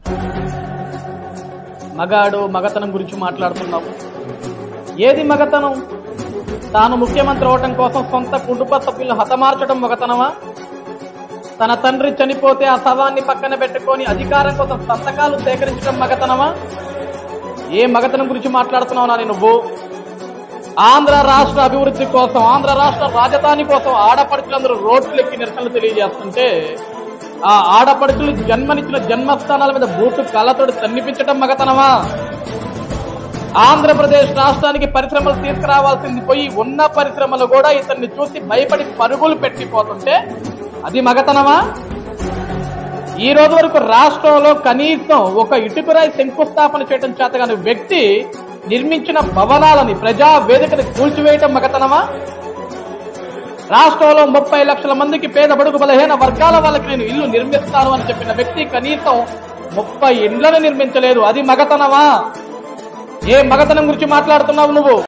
మగాడు మగతనం గురించి మాట్లాడుతున్నావు ఏది మగతనం తాను ముఖ్యమంత్రి అవటం కోసం సొంత కుటుంబ సభ్యులను హతమార్చడం మగతనమా తన తండ్రి చనిపోతే ఆ శవాన్ని పక్కన పెట్టుకొని అధికారం కోసం సంతకాలు సేకరించడం మగతనమా ఏ మగతనం గురించి మాట్లాడుతున్నావు నాని నువ్వు ఆంధ్ర రాష్ట్ర అభివృద్ధి కోసం ఆంధ్ర రాష్ట్ర రాజధాని కోసం ఆడపడుచులందరూ రోడ్లెక్కి నిరసనలు తెలియజేస్తుంటే ఆ ఆడపడుచులు జన్మనిచ్చిన జన్మస్థానాల మీద బూటు కళ్ళతోటి సన్నిపించడం మగతనమా ఆంధ్రప్రదేశ్ రాష్ట్రానికి పరిశ్రమలు తీసుకురావాల్సింది పోయి ఉన్న పరిశ్రమలు కూడా ఇతన్ని చూసి భయపడి పరుగులు పెట్టిపోతుంటే అది మగతనమా ఈ రోజు వరకు రాష్ట్రంలో కనీసం ఒక ఇటుకురాయి శంకుస్థాపన చేయడం చేతగాని వ్యక్తి నిర్మించిన భవనాలని ప్రజా వేదికని కూల్చివేయటం మగతనమా రాష్ట్రంలో ముప్పై లక్షల మందికి పేద బడుగు బలహీన వర్గాల వాళ్ళకి నేను ఇల్లు నిర్మిస్తాను అని చెప్పిన వ్యక్తి కనీసం ముప్పై ఇండ్లను నిర్మించలేదు అది మగతనమా ఏ మగతనం గురించి మాట్లాడుతున్నావు నువ్వు